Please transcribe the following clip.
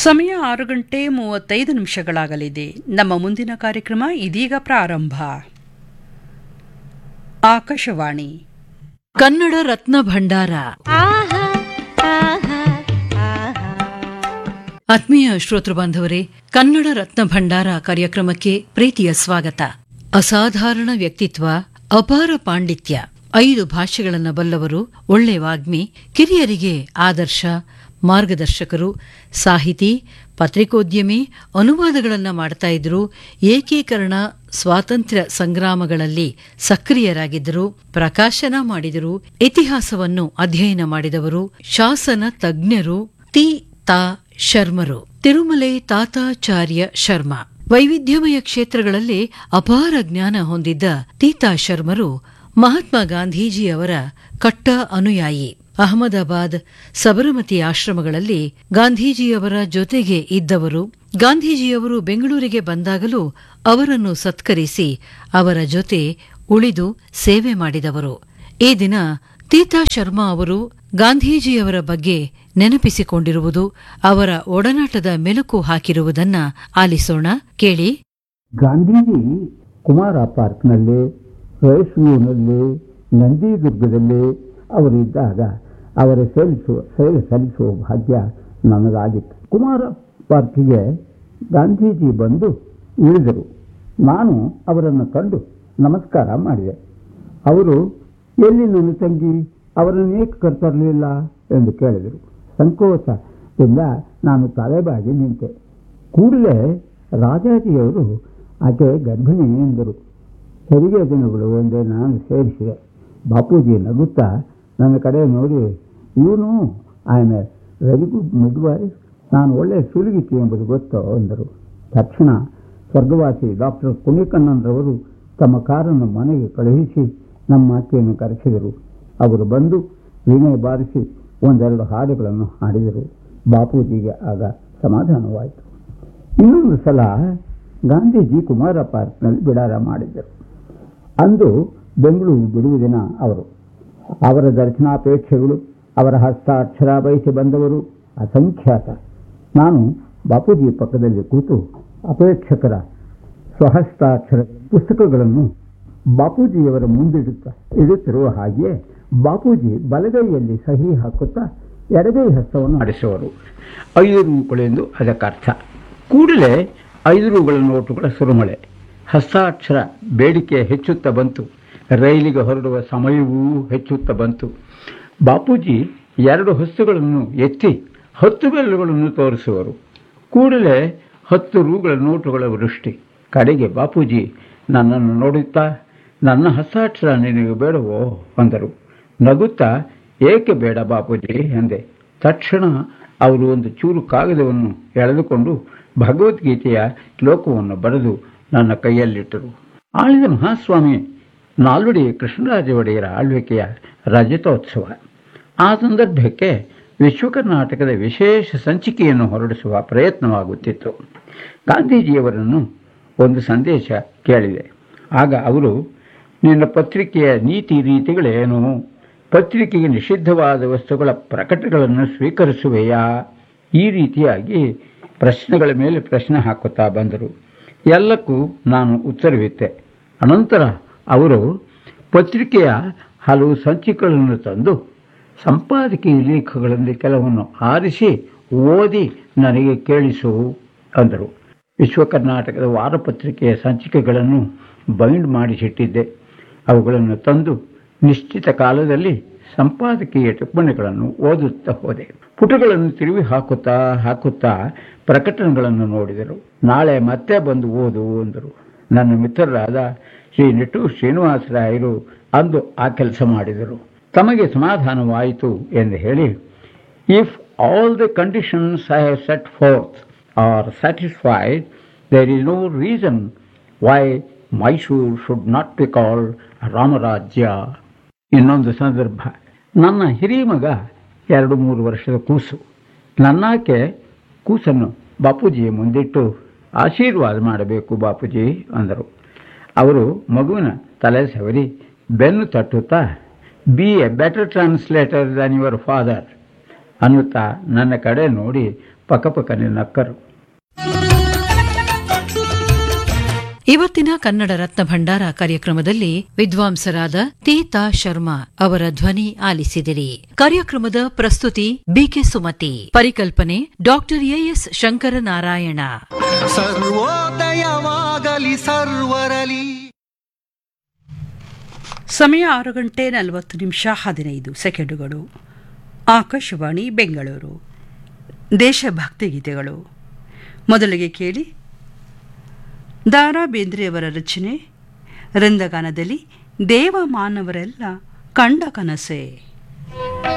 ಸಮಯ ಆರು ಗಂಟೆ ಮೂವತ್ತೈದು ನಿಮಿಷಗಳಾಗಲಿದೆ ನಮ್ಮ ಮುಂದಿನ ಕಾರ್ಯಕ್ರಮ ಇದೀಗ ಪ್ರಾರಂಭ ಆಕಾಶವಾಣಿ ಕನ್ನಡ ರತ್ನ ಭಂಡಾರ ಆತ್ಮೀಯ ಶ್ರೋತೃ ಬಾಂಧವರೇ ಕನ್ನಡ ರತ್ನ ಭಂಡಾರ ಕಾರ್ಯಕ್ರಮಕ್ಕೆ ಪ್ರೀತಿಯ ಸ್ವಾಗತ ಅಸಾಧಾರಣ ವ್ಯಕ್ತಿತ್ವ ಅಪಾರ ಪಾಂಡಿತ್ಯ ಐದು ಭಾಷೆಗಳನ್ನ ಬಲ್ಲವರು ಒಳ್ಳೆ ವಾಗ್ಮಿ ಕಿರಿಯರಿಗೆ ಆದರ್ಶ ಮಾರ್ಗದರ್ಶಕರು ಸಾಹಿತಿ ಪತ್ರಿಕೋದ್ಯಮಿ ಅನುವಾದಗಳನ್ನ ಮಾಡ್ತಾ ಇದ್ರು ಏಕೀಕರಣ ಸ್ವಾತಂತ್ರ್ಯ ಸಂಗ್ರಾಮಗಳಲ್ಲಿ ಸಕ್ರಿಯರಾಗಿದ್ದರು ಪ್ರಕಾಶನ ಮಾಡಿದರು ಇತಿಹಾಸವನ್ನು ಅಧ್ಯಯನ ಮಾಡಿದವರು ಶಾಸನ ತಜ್ಞರು ತಿ ತಾ ಶರ್ಮರು ತಿರುಮಲೆ ತಾತಾಚಾರ್ಯ ಶರ್ಮ ವೈವಿಧ್ಯಮಯ ಕ್ಷೇತ್ರಗಳಲ್ಲಿ ಅಪಾರ ಜ್ಞಾನ ಹೊಂದಿದ್ದ ತೀತಾ ಶರ್ಮರು ಮಹಾತ್ಮ ಗಾಂಧೀಜಿಯವರ ಕಟ್ಟ ಅನುಯಾಯಿ ಅಹಮದಾಬಾದ್ ಸಬರಮತಿ ಆಶ್ರಮಗಳಲ್ಲಿ ಗಾಂಧೀಜಿಯವರ ಜೊತೆಗೆ ಇದ್ದವರು ಗಾಂಧೀಜಿಯವರು ಬೆಂಗಳೂರಿಗೆ ಬಂದಾಗಲೂ ಅವರನ್ನು ಸತ್ಕರಿಸಿ ಅವರ ಜೊತೆ ಉಳಿದು ಸೇವೆ ಮಾಡಿದವರು ಈ ದಿನ ತೀತಾ ಶರ್ಮಾ ಅವರು ಗಾಂಧೀಜಿಯವರ ಬಗ್ಗೆ ನೆನಪಿಸಿಕೊಂಡಿರುವುದು ಅವರ ಒಡನಾಟದ ಮೆಲುಕು ಹಾಕಿರುವುದನ್ನ ಆಲಿಸೋಣ ಕೇಳಿ ಗಾಂಧೀಜಿ ಕುಮಾರ ಪಾರ್ಕ್ನಲ್ಲಿ ರೇಷ್ಯೂನಲ್ಲಿ ನಂದಿದುರ್ಗದಲ್ಲಿ ಅವರಿದ್ದಾಗ ಅವರ ಸಲ್ಲಿಸುವ ಸೇವೆ ಸಲ್ಲಿಸುವ ಭಾಗ್ಯ ನನಗಾಗಿತ್ತು ಕುಮಾರ ಪಾರ್ಕಿಗೆ ಗಾಂಧೀಜಿ ಬಂದು ಇಳಿದರು ನಾನು ಅವರನ್ನು ಕಂಡು ನಮಸ್ಕಾರ ಮಾಡಿದೆ ಅವರು ಎಲ್ಲಿ ನನ್ನ ತಂಗಿ ಅವರನ್ನು ಏಕೆ ಕರ್ತರಲಿಲ್ಲ ಎಂದು ಕೇಳಿದರು ಸಂಕೋಚದಿಂದ ನಾನು ತಲೆಬಾಗಿ ನಿಂತೆ ಕೂಡಲೇ ರಾಜಾಜಿಯವರು ಆಕೆ ಗರ್ಭಿಣಿ ಎಂದರು ಹೆರಿಗೆ ದಿನಗಳು ಒಂದೇ ನಾನು ಸೇರಿಸಿದೆ ಬಾಪೂಜಿ ನಗುತ್ತಾ ನನ್ನ ಕಡೆ ನೋಡಿ ಇವನು I am a very good midwife ನಾನು ಒಳ್ಳೆಯ ಸುಲಿಗಿತಿ ಎಂಬುದು ಗೊತ್ತೋ ಎಂದರು ತಕ್ಷಣ ಸ್ವರ್ಗವಾಸಿ ಡಾಕ್ಟರ್ ಕುಣಿಕಣ್ಣನ್ರವರು ತಮ್ಮ ಕಾರನ್ನು ಮನೆಗೆ ಕಳುಹಿಸಿ ನಮ್ಮ ಅತ್ತೆಯನ್ನು ಕರೆಸಿದರು ಅವರು ಬಂದು ವೀಣೆ ಬಾರಿಸಿ ಒಂದೆರಡು ಹಾಡುಗಳನ್ನು ಹಾಡಿದರು ಬಾಪೂಜಿಗೆ ಆಗ ಸಮಾಧಾನವಾಯಿತು ಇನ್ನೊಂದು ಸಲ ಗಾಂಧೀಜಿ ಕುಮಾರ ಪಾರ್ಕ್ನಲ್ಲಿ ಬಿಡಾರ ಮಾಡಿದ್ದರು ಅಂದು ಬೆಂಗಳೂರು ಬಿಡುವ ದಿನ ಅವರು ಅವರ ದರ್ಶನಾಪೇಕ್ಷೆಗಳು ಅವರ ಹಸ್ತಾಕ್ಷರ ಬಯಸಿ ಬಂದವರು ಅಸಂಖ್ಯಾತ ನಾನು ಬಾಪೂಜಿ ಪಕ್ಕದಲ್ಲಿ ಕೂತು ಅಪೇಕ್ಷಕರ ಸ್ವಹಸ್ತಾಕ್ಷರ ಪುಸ್ತಕಗಳನ್ನು ಬಾಪೂಜಿಯವರ ಮುಂದಿಡುತ್ತಾ ಇಡುತ್ತಿರುವ ಹಾಗೆಯೇ ಬಾಪೂಜಿ ಬಲಗೈಯಲ್ಲಿ ಸಹಿ ಹಾಕುತ್ತಾ ಎಡಗೈ ಹಸ್ತವನ್ನು ಆಡಿಸುವರು ಐದು ರೂಗಳೆಂದು ಅದಕ್ಕರ್ಥ ಕೂಡಲೇ ಐದು ರೂಗಳ ನೋಟುಗಳ ಸುರುಮಳೆ ಹಸ್ತಾಕ್ಷರ ಬೇಡಿಕೆ ಹೆಚ್ಚುತ್ತಾ ಬಂತು ರೈಲಿಗೆ ಹೊರಡುವ ಸಮಯವೂ ಹೆಚ್ಚುತ್ತಾ ಬಂತು ಬಾಪೂಜಿ ಎರಡು ಹಸ್ತುಗಳನ್ನು ಎತ್ತಿ ಹತ್ತು ಬೆರಳುಗಳನ್ನು ತೋರಿಸುವರು ಕೂಡಲೇ ಹತ್ತು ರೂಗಳ ನೋಟುಗಳ ವೃಷ್ಟಿ ಕಡೆಗೆ ಬಾಪೂಜಿ ನನ್ನನ್ನು ನೋಡುತ್ತಾ ನನ್ನ ಹಸ್ತಾಕ್ಷರ ನಿನಗೆ ಬೇಡವೋ ಅಂದರು ನಗುತ್ತಾ ಏಕೆ ಬೇಡ ಬಾಪೂಜಿ ಎಂದೆ ತಕ್ಷಣ ಅವರು ಒಂದು ಚೂರು ಕಾಗದವನ್ನು ಎಳೆದುಕೊಂಡು ಭಗವದ್ಗೀತೆಯ ಶ್ಲೋಕವನ್ನು ಬರೆದು ನನ್ನ ಕೈಯಲ್ಲಿಟ್ಟರು ಆಳಿದ ಮಹಾಸ್ವಾಮಿ ನಾಲ್ವಡಿ ಕೃಷ್ಣರಾಜ ಒಡೆಯರ ಆಳ್ವಿಕೆಯ ರಜತೋತ್ಸವ ಆ ಸಂದರ್ಭಕ್ಕೆ ವಿಶ್ವ ಕರ್ನಾಟಕದ ವಿಶೇಷ ಸಂಚಿಕೆಯನ್ನು ಹೊರಡಿಸುವ ಪ್ರಯತ್ನವಾಗುತ್ತಿತ್ತು ಗಾಂಧೀಜಿಯವರನ್ನು ಒಂದು ಸಂದೇಶ ಕೇಳಿದೆ ಆಗ ಅವರು ನಿನ್ನ ಪತ್ರಿಕೆಯ ನೀತಿ ರೀತಿಗಳೇನು ಪತ್ರಿಕೆಗೆ ನಿಷಿದ್ಧವಾದ ವಸ್ತುಗಳ ಪ್ರಕಟಗಳನ್ನು ಸ್ವೀಕರಿಸುವೆಯಾ ಈ ರೀತಿಯಾಗಿ ಪ್ರಶ್ನೆಗಳ ಮೇಲೆ ಪ್ರಶ್ನೆ ಹಾಕುತ್ತಾ ಬಂದರು ಎಲ್ಲಕ್ಕೂ ನಾನು ಉತ್ತರವಿತ್ತೆ ಅನಂತರ ಅವರು ಪತ್ರಿಕೆಯ ಹಲವು ಸಂಚಿಕೆಗಳನ್ನು ತಂದು ಸಂಪಾದಕೀಯ ಲೇಖಗಳಲ್ಲಿ ಕೆಲವನ್ನು ಆರಿಸಿ ಓದಿ ನನಗೆ ಕೇಳಿಸು ಅಂದರು ವಿಶ್ವ ಕರ್ನಾಟಕದ ವಾರಪತ್ರಿಕೆಯ ಸಂಚಿಕೆಗಳನ್ನು ಬೈಂಡ್ ಮಾಡಿಸಿಟ್ಟಿದ್ದೆ ಅವುಗಳನ್ನು ತಂದು ನಿಶ್ಚಿತ ಕಾಲದಲ್ಲಿ ಸಂಪಾದಕೀಯ ಟಿಪ್ಪಣಿಗಳನ್ನು ಓದುತ್ತಾ ಹೋದೆ ಪುಟಗಳನ್ನು ತಿರುವಿ ಹಾಕುತ್ತಾ ಹಾಕುತ್ತಾ ಪ್ರಕಟಣೆಗಳನ್ನು ನೋಡಿದರು ನಾಳೆ ಮತ್ತೆ ಬಂದು ಓದು ಅಂದರು ನನ್ನ ಮಿತ್ರರಾದ ಶ್ರೀ ನಿಟ್ಟೂರು ಶ್ರೀನಿವಾಸರಾಯರು ಅಂದು ಆ ಕೆಲಸ ಮಾಡಿದರು ತಮಗೆ ಸಮಾಧಾನವಾಯಿತು ಎಂದು ಹೇಳಿ if all the conditions I have set forth are satisfied there is no reason why Mysuru should not be called Ramarajya ಇನ್ನೊಂದು ಸಂದರ್ಭ ನನ್ನ ಹಿರಿಯ ಮಗ ಎರಡು ಮೂರು ವರ್ಷದ ಕೂಸು ನನ್ನಾಕೆ ಕೂಸನ್ನು ಬಾಪೂಜಿಯ ಮುಂದಿಟ್ಟು ಆಶೀರ್ವಾದ ಮಾಡಬೇಕು ಬಾಪೂಜಿ ಅಂದರು ಅವರು ಮಗುವಿನ ತಲೆ ಸವರಿ ಬೆನ್ನು ತಟ್ಟುತ್ತಾ be a better translator than your father ಅನ್ನುತ್ತಾ ನನ್ನ ಕಡೆ ನೋಡಿ ಪಕ್ಕಪಕ್ಕನೆ ನಕ್ಕರು ಇವತ್ತಿನ ಕನ್ನಡ ರತ್ನ ಭಂಡಾರ ಕಾರ್ಯಕ್ರಮದಲ್ಲಿ ವಿದ್ವಾಂಸರಾದ ತೀತಾ ಶರ್ಮಾ ಅವರ ಧ್ವನಿ ಆಲಿಸಿದಿರಿ ಕಾರ್ಯಕ್ರಮದ ಪ್ರಸ್ತುತಿ ಬಿಕೆ ಸುಮತಿ ಪರಿಕಲ್ಪನೆ ಡಾಕ್ಟರ್ ಎಎಸ್ ಶಂಕರನಾರಾಯಣ ಸರ್ವೋದಯವಾಗಲಿ ಸರ್ವರಲಿ ಸಮಯ ಆರು ಗಂಟೆ ನಲವತ್ತು ನಿಮಿಷ ಹದಿನೈದು ಸೆಕೆಂಡುಗಳು ಆಕಾಶವಾಣಿ ಬೆಂಗಳೂರು ದೇಶಭಕ್ತಿ ಗೀತೆಗಳು ಮೊದಲಿಗೆ ಕೇಳಿ ದಾರಾ ಬೇಂದ್ರೆಯವರ ರಚನೆ ರಂದಗಾನದಲ್ಲಿ ದೇವ ಮಾನವರೆಲ್ಲ ಕಂಡ ಕನಸೆ